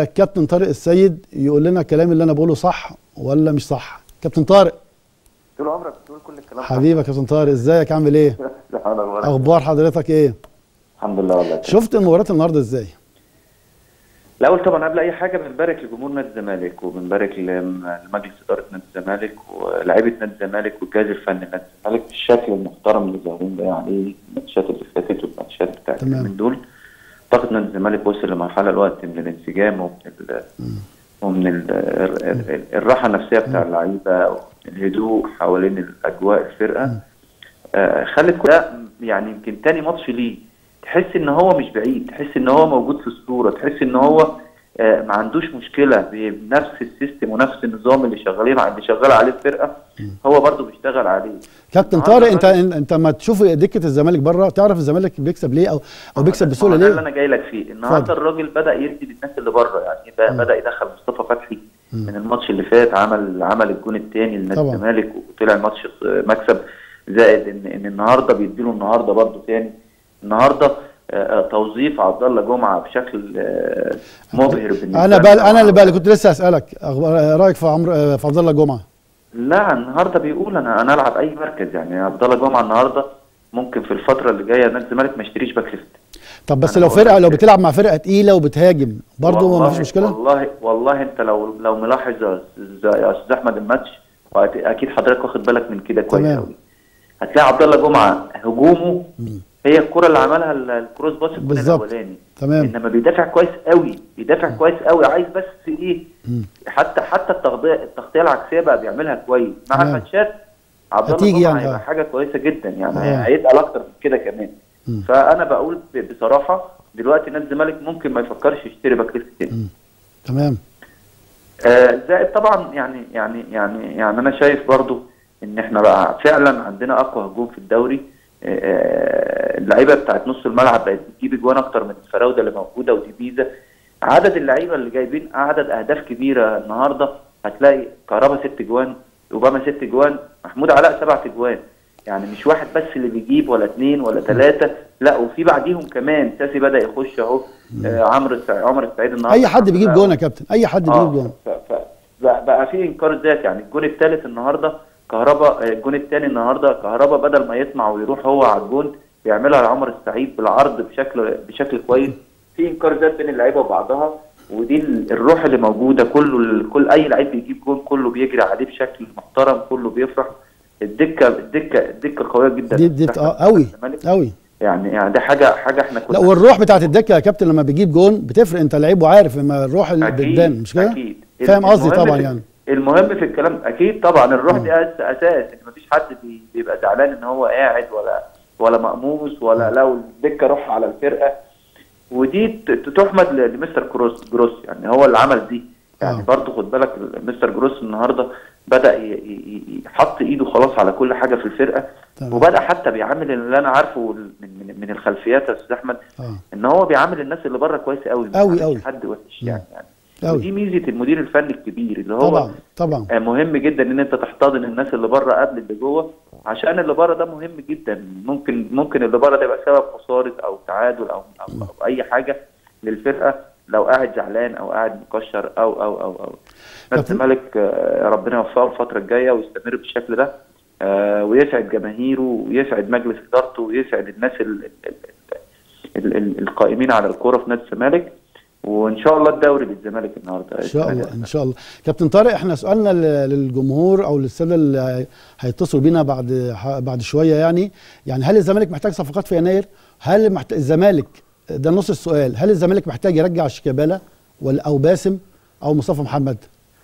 كابتن طارق السيد يقول لنا الكلام اللي انا بقوله صح ولا مش صح كابتن طارق طول عمرك بتقول كل الكلام ده. حبيبي يا كابتن طارق ازيك عامل ايه سبحان الله اخبار حضرتك ايه الحمد لله والله شفت المباراه النهارده ازاي الاول طبعا قبل اي حاجه بنبارك لجمهور نادي الزمالك وبنبارك لم- لمجلس اداره نادي الزمالك ولاعيبه نادي الزمالك والجهاز الفني لنادي الزمالك بالشكل المحترم اللي ظاهرين ده يعني الماتشات اللي فاتت والماتشات بتاعت تمام. من دول اعتقد نادي الزمالك وصل لمرحله الوقت من الانسجام ومن ال ومن ال ال- ال- الراحه النفسيه بتاع اللعيبه الهدوء حوالين الاجواء الفرقه آه، خلت كل- ده يعني يمكن تاني ماتش ليه تحس ان هو مش بعيد تحس ان هو موجود في الصوره تحس ان هو آه، ما عندوش مشكله بنفس السيستم ونفس النظام اللي شغالين اللي شغال عليه الفرقه هو برضو بيشتغل عليه كابتن النهاردة طارق انت الراجل- انت ما تشوف دكه الزمالك بره تعرف الزمالك بيكسب ليه او او بيكسب بسهوله ما ده اللي ليه انا جاي لك فيه النهارده اتفضل. الراجل بدا يدي للناس اللي بره يعني بقى بدا يدخل مصطفى فتحي من الماتش اللي فات عمل عمل الجون الثاني لنادي طبعا. الزمالك وطلع الماتش مكسب زائد ان ان النهارده بيديله النهارده برده ثاني النهارده آه، آه، توظيف عبد الله جمعه بشكل آه، مبهر بالنسبه انا بقى لنا. انا اللي بقى كنت لسه اسالك أخبار- رايك في عمرو آه، في عبد الله جمعه لا النهارده بيقول انا انا العب اي مركز يعني عبد الله جمعه النهارده ممكن في الفتره اللي جايه نادي الزمالك ما يشتريش باك ليفت طب بس أنا لو بقول فرقه لك لو كده. بتلعب مع فرقه تقيله وبتهاجم برضه ما والله- فيش مشكله والله والله انت لو لو ملاحظ يا أستاذ- يا استاذ احمد الماتش واكيد حضرتك واخد بالك من كده كويس تمام. قوي هتلاقي عبد الله جمعه هجومه هي الكره اللي عملها ال- الكروس باص الجون بالظبط. الاولاني تمام. انما بيدافع كويس قوي بيدافع كويس قوي عايز بس ايه حتى حتى التغطيه التغطيه العكسيه بقى بيعملها كويس مع تمام. الماتشات عبد الله هتيجي جمعه يعني، هيبقى آه. حاجه كويسه جدا يعني آه. هيتقل اكتر من كده كمان مم. فانا بقول ب- بصراحه دلوقتي نادي الزمالك ممكن ما يفكرش يشتري باك ليفت تاني تمام آه، زائد طبعا يعني يعني يعني يعني انا شايف برضو ان احنا بقى فعلا عندنا اقوى هجوم في الدوري آه، آه، اللعيبه بتاعت نص الملعب بقت بتجيب اجوان اكتر من الفراوده اللي موجوده ودي بيزا عدد اللعيبه اللي جايبين عدد اهداف كبيره النهارده هتلاقي كهربا ست جوان اوباما ست جوان محمود علاء سبع جوان يعني مش واحد بس اللي بيجيب ولا اثنين ولا ثلاثه لا وفي بعديهم كمان ساسي بدا يخش اهو آه، عمرو السع- عمر السعيد النهارده اي حد بيجيب جون يا كابتن اي حد بيجيب اه جون ف- ف- بقى بقى في انكار ذات يعني الجون الثالث النهارده كهربا آه، الجون الثاني النهارده كهربا بدل ما يطمع ويروح هو على الجون بيعملها لعمر السعيد بالعرض بشكل بشكل كويس في انكار ذات بين اللعيبه وبعضها ودي ال- الروح اللي موجوده كله ال- كل اي لعيب بيجيب جون كله بيجري عليه بشكل محترم كله بيفرح الدكه الدكه الدكه قويه جدا دي دي اه قوي الزمالك. قوي يعني يعني دي حاجه حاجه احنا كنا لا والروح بتاعت الدكه يا كابتن لما بيجيب جون بتفرق انت لعيب وعارف لما الروح اللي أكيد، بتبان مش كده اكيد فاهم قصدي المهم طبعا في- يعني المهم في الكلام اكيد طبعا الروح دي أس- اساس ان مفيش حد بي- بيبقى زعلان ان هو قاعد ولا ولا مقموص ولا لو الدكه روح على الفرقه ودي ت- ت- تحمد ل- لمستر كروس جروس يعني هو اللي عمل دي يعني آه. برضه خد بالك مستر جروس النهارده بدا ي- ي- ي- يحط ايده خلاص على كل حاجه في الفرقه تمام. وبدا حتى بيعامل اللي انا عارفه من من, من الخلفيات يا استاذ احمد اه ان هو بيعامل الناس اللي بره كويس قوي ما أوي بيعاملش أوي. حد وحش يعني يعني أوي. ودي ميزه المدير الفني الكبير اللي هو طبعا طبعا آه، مهم جدا ان انت تحتضن الناس اللي بره قبل اللي جوه عشان اللي بره ده مهم جدا ممكن ممكن اللي بره ده يبقى سبب خساره او تعادل او او, أو اي حاجه للفرقه لو قاعد زعلان او قاعد مكشر او او او او نادي طب- الزمالك آه، ربنا يوفقه الفتره الجايه ويستمر بالشكل ده آه، ويسعد جماهيره ويسعد مجلس ادارته ويسعد الناس ال- ال- ال- ال- ال- القائمين على الكوره في نادي الزمالك وان شاء الله الدوري للزمالك النهارده ان شاء الله ان شاء الله كابتن طارق احنا سؤالنا ل- للجمهور او للساده اللي هي- هيتصلوا بينا بعد ح- بعد شويه يعني يعني هل الزمالك محتاج صفقات في يناير هل محتاج الزمالك ده نص السؤال هل الزمالك محتاج يرجع شيكابالا ولا او باسم او مصطفى محمد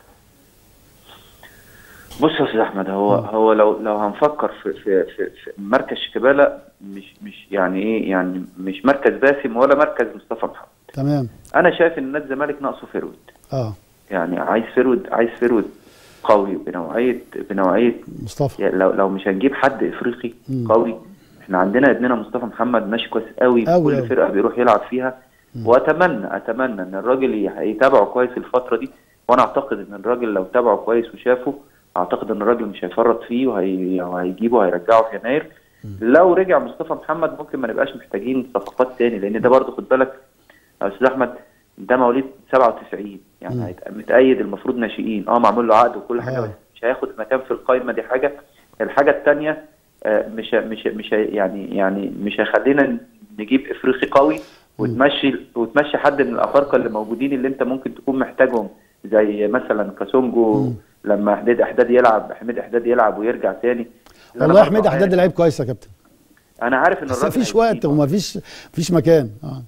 بص يا استاذ احمد هو هو لو لو هنفكر في في في, في مركز شيكابالا مش مش يعني ايه يعني مش مركز باسم ولا مركز مصطفى محمد تمام انا شايف ان نادي الزمالك ناقصه فيرود اه يعني عايز فيرود عايز فيرود قوي بنوعيه بنوعيه مصطفى يعني لو لو مش هنجيب حد افريقي مم. قوي احنا عندنا ابننا مصطفى محمد ماشي كويس قوي في أوي كل أوي. فرقه بيروح يلعب فيها واتمنى اتمنى ان الراجل ي- يتابعه كويس الفتره دي وانا اعتقد ان الراجل لو تابعه كويس وشافه اعتقد ان الراجل مش هيفرط فيه وهي- وهيجيبه وهيرجعه في يناير لو رجع مصطفى محمد ممكن ما نبقاش محتاجين صفقات تاني لان ده برضه خد بالك يا استاذ احمد ده مواليد 97 يعني مم. هيبقى متأيد المفروض ناشئين اه معمول له عقد وكل حاجه آه. بس مش هياخد مكان في القائمه دي حاجه الحاجه الثانيه مش ه- مش ه- مش هي- يعني يعني مش هيخلينا نجيب افريقي قوي وتمشي وتمشي حد من الافارقه اللي موجودين اللي انت ممكن تكون محتاجهم زي مثلا كاسونجو مم. لما حميد احداد يلعب حميد احداد يلعب ويرجع تاني اللي أنا والله برضه حميد احداد عارف- لعيب كويس يا كابتن انا عارف ان بس الراجل مفيش وقت هيسيب. ومفيش مفيش مكان اه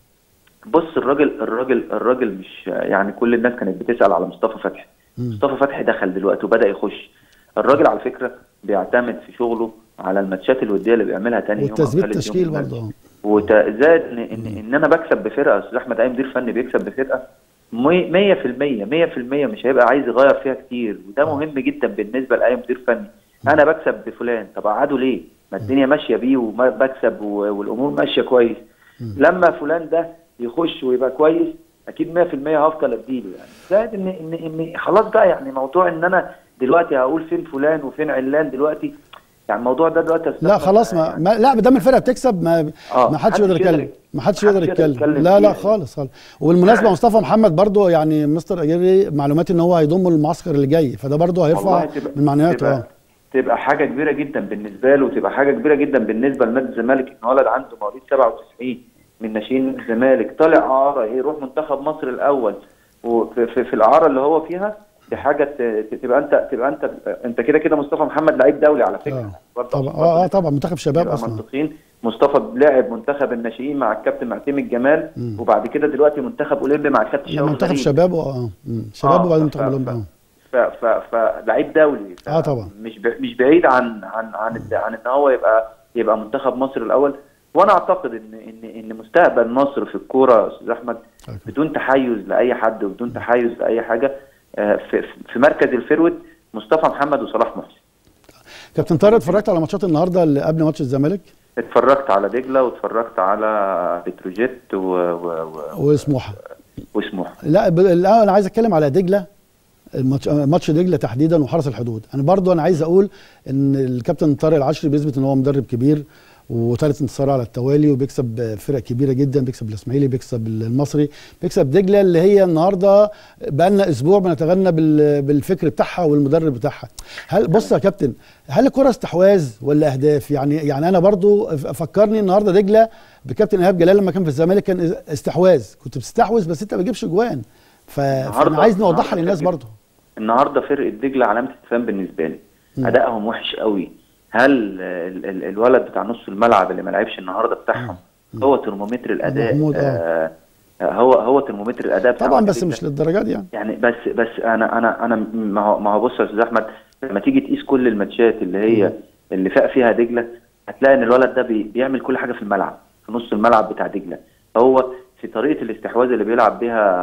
بص الراجل الراجل الراجل مش يعني كل الناس كانت بتسأل على مصطفى فتحي مم. مصطفى فتحي دخل دلوقتي وبدأ يخش الراجل على فكرة بيعتمد في شغله على الماتشات الودية اللي بيعملها تاني يوم أو والتثبيت ثالث يوم تشكيل من الماتش. برضه اه وزائد ان ان, إن انا بكسب بفرقه استاذ احمد اي مدير فني بيكسب بفرقه مي- 100% 100% مش هيبقى عايز يغير فيها كتير وده مهم جدا بالنسبه لاي مدير فني انا بكسب بفلان طب اقعده ليه؟ ما الدنيا ماشيه بيه وبكسب والامور ماشيه كويس لما فلان ده يخش ويبقى كويس اكيد 100% هفضل اديله يعني زائد ان ان ان خلاص بقى يعني موضوع ان انا دلوقتي هقول فين فلان وفين علان دلوقتي يعني الموضوع ده دلوقتي يا أستاذ لا أحمد خلاص ما, يعني ما لا دام الفرقه بتكسب ما آه، ما حدش محدش يقدر يقدر- يتكلم ما حدش محدش يقدر يقدر يتكلم يتكلم لا لا فيها. خالص خالص وبالمناسبه مصطفى محمد برضه يعني مستر اجيري معلوماتي ان هو هيضم المعسكر اللي جاي فده برضه هيرفع والله تبقى- من معنوياته تبقى, اه تبقى حاجه كبيره جدا بالنسبه له وتبقى حاجه كبيره جدا بالنسبه لنادي الزمالك ان ولد عنده مواليد 97 من ناشئين نادي الزمالك طالع اعاره يروح منتخب مصر الاول وفي في, في الاعاره اللي هو فيها دي حاجه ت- ت- تبقى انت تبقى انت انت كده كده مصطفى محمد لعيب دولي على فكره آه. برضه طبعا عشان اه اه برضه طبعا منتخب شباب نبقى اصلا منطقيين مصطفى لعب منتخب الناشئين مع الكابتن معتمد جمال مم. وبعد كده دلوقتي منتخب اولمبي مع الكابتن شوقي منتخب غريب. شباب اه مم. شباب آه، وبعدين ف- منتخب ف- اولمبي ف ف ف لعيب دولي ف- آه طبعا. مش ب... مش بعيد عن عن عن الد- عن ان هو يبقى يبقى منتخب مصر الاول وانا اعتقد ان ان ان مستقبل مصر في الكوره يا استاذ احمد أيوة. بدون تحيز لاي حد وبدون تحيز لاي حاجه آه، في في مركز الفيرود مصطفى محمد وصلاح محسن كابتن طارق اتفرجت على ماتشات النهارده اللي قبل ماتش الزمالك اتفرجت على دجله واتفرجت على بتروجيت و... و... و... وسموحه وسموحه لا ب- لا انا عايز اتكلم على دجله الماتش ماتش دجله تحديدا وحرس الحدود انا برضو انا عايز اقول ان الكابتن طارق العشري بيثبت ان هو مدرب كبير وثالث انتصار على التوالي وبيكسب فرق كبيره جدا بيكسب الاسماعيلي بيكسب المصري بيكسب دجله اللي هي النهارده بقى لنا اسبوع بنتغنى بال- بالفكر بتاعها والمدرب بتاعها هل بص يا كابتن هل الكره استحواذ ولا اهداف يعني يعني انا برضو ف- فكرني النهارده دجله بكابتن ايهاب جلال لما كان في الزمالك كان استحواذ كنت بتستحوذ بس انت ما بتجيبش جوان ف... فانا النهاردة- عايز نوضحها النهاردة للناس كان برضو النهارده فرقه دجله علامه استفهام بالنسبه لي مم. ادائهم وحش قوي هل ال ال الولد بتاع نص الملعب اللي ما لعبش النهارده بتاعهم هو ترمومتر الاداء محمود، آه هو هو ترمومتر الاداء بتاع طبعا وادي بس دجلة. مش للدرجات دي يعني يعني بس بس انا انا انا ما هو ما هو بص يا استاذ احمد لما تيجي تقيس كل الماتشات اللي هي اللي فاق فيها دجله هتلاقي ان الولد ده بي بيعمل كل حاجه في الملعب في نص الملعب بتاع دجله هو في طريقه الاستحواذ اللي بيلعب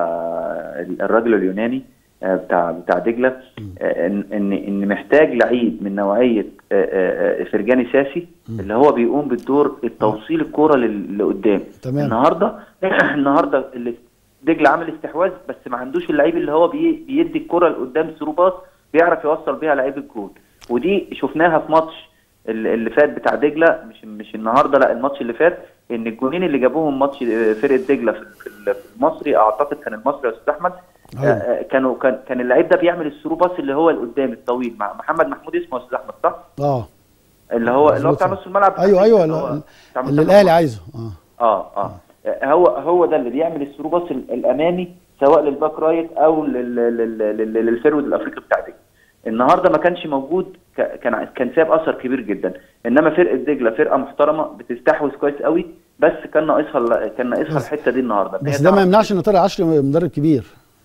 بيها الراجل اليوناني آه، بتاع بتاع دجله آه، ان ان ان محتاج لعيب من نوعيه آه، آه، آه، فرجاني ساسي اللي هو بيقوم بالدور التوصيل الكوره لل- لقدام تمام. النهارده النهارده اللي دجله عامل استحواذ بس ما عندوش اللعيب اللي هو بي بيدي الكره لقدام ثرو باس بيعرف يوصل بيها لعيب الجول ودي شفناها في ماتش ال- اللي فات بتاع دجله مش مش النهارده لا الماتش اللي فات ان الجونين اللي جابوهم ماتش آه، فرقه دجله في في ال- في المصري اعتقد كان المصري يا استاذ احمد آه، أيوة. آه، كانوا كان كان اللعيب ده بيعمل الثرو باس اللي هو لقدام الطويل مع محمد محمود اسمه يا استاذ احمد صح؟ اه اللي هو اللي هو بتاع مظبوط. نص الملعب بتاع ايوه ايوه اللي هو ال- بتاع اللي منتخب الاهلي مصر. عايزه اه اه اه هو هو ده اللي بيعمل الثرو باص ال- الامامي سواء للباك رايت او لل- لل- لل- للفيرود الافريقي بتاع دجله النهارده ما كانش موجود ك- كان كان ساب اثر كبير جدا انما فرقه دجله فرقه محترمه بتستحوذ كويس قوي بس كان ناقصها ال- كان ناقصها بس- الحته دي النهارده إن هي بس ده ما تعرف- يمنعش ان طارق عشري مدرب كبير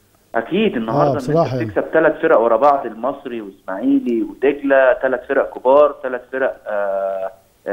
اكيد النهارده ان بصراحة انت يعني. بتكسب ثلاث فرق ورا بعض المصري واسماعيلي ودجله ثلاث فرق كبار ثلاث فرق آه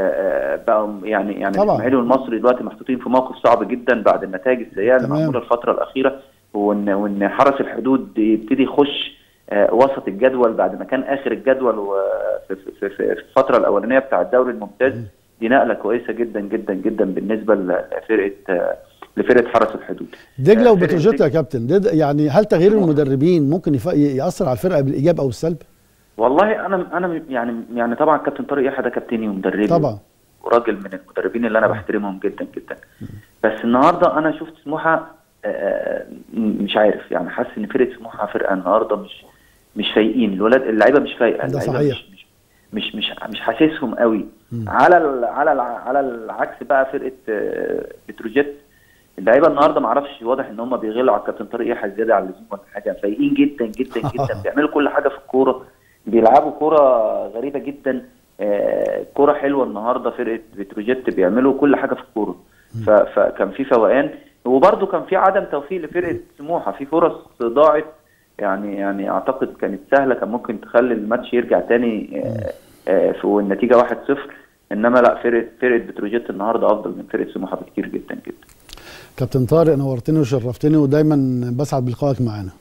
آه بقوا يعني يعني طبعا. الاسماعيلي والمصري دلوقتي محطوطين في موقف صعب جدا بعد النتائج السيئه اللي تمام. معموله الفتره الاخيره وان وان حرس الحدود يبتدي يخش آه وسط الجدول بعد ما كان اخر الجدول وفي في, في, في, في الفتره الاولانيه بتاع الدوري الممتاز دي نقله كويسه جدا جدا جدا بالنسبه لفرقه آه لفرقه حرس الحدود دجله آه، فرقة وبتروجيت دجلة- يا كابتن دد- يعني هل تغيير المدربين ممكن يف- ياثر على الفرقه بالايجاب او السلب؟ والله انا انا يعني يعني طبعا كابتن طارق يحيى ده كابتني ومدربي طبعا وراجل من المدربين اللي انا بحترمهم جدا جدا بس النهارده انا شفت سموحه آه، مش عارف يعني حاسس ان فرقه سموحه فرقه النهارده مش مش فايقين الولاد اللعيبه مش فايقه ده اللعيبة صحيح. مش مش مش مش حاسسهم قوي مم. على ال على ال على العكس بقى فرقه آه، بتروجيت اللعيبه النهارده ما اعرفش واضح ان هم بيغلوا على الكابتن طارق يحيى زياده على اللزوم ولا حاجه فايقين جدا جدا جدا بيعملوا كل حاجه في الكوره بيلعبوا كوره غريبه جدا آه، كوره حلوه النهارده فرقه بتروجيت بيعملوا كل حاجه في الكوره ف- فكان في فوقان وبرده كان في عدم توفيق لفرقه سموحه في فرص ضاعت يعني يعني اعتقد كانت سهله كان ممكن تخلي الماتش يرجع تاني آه، آه، في والنتيجه 1-0 انما لا فرقه فرقه بتروجيت النهارده افضل من فرقه سموحه بكتير جدا جدا كابتن طارق نورتني وشرفتني ودايما بسعد بلقائك معانا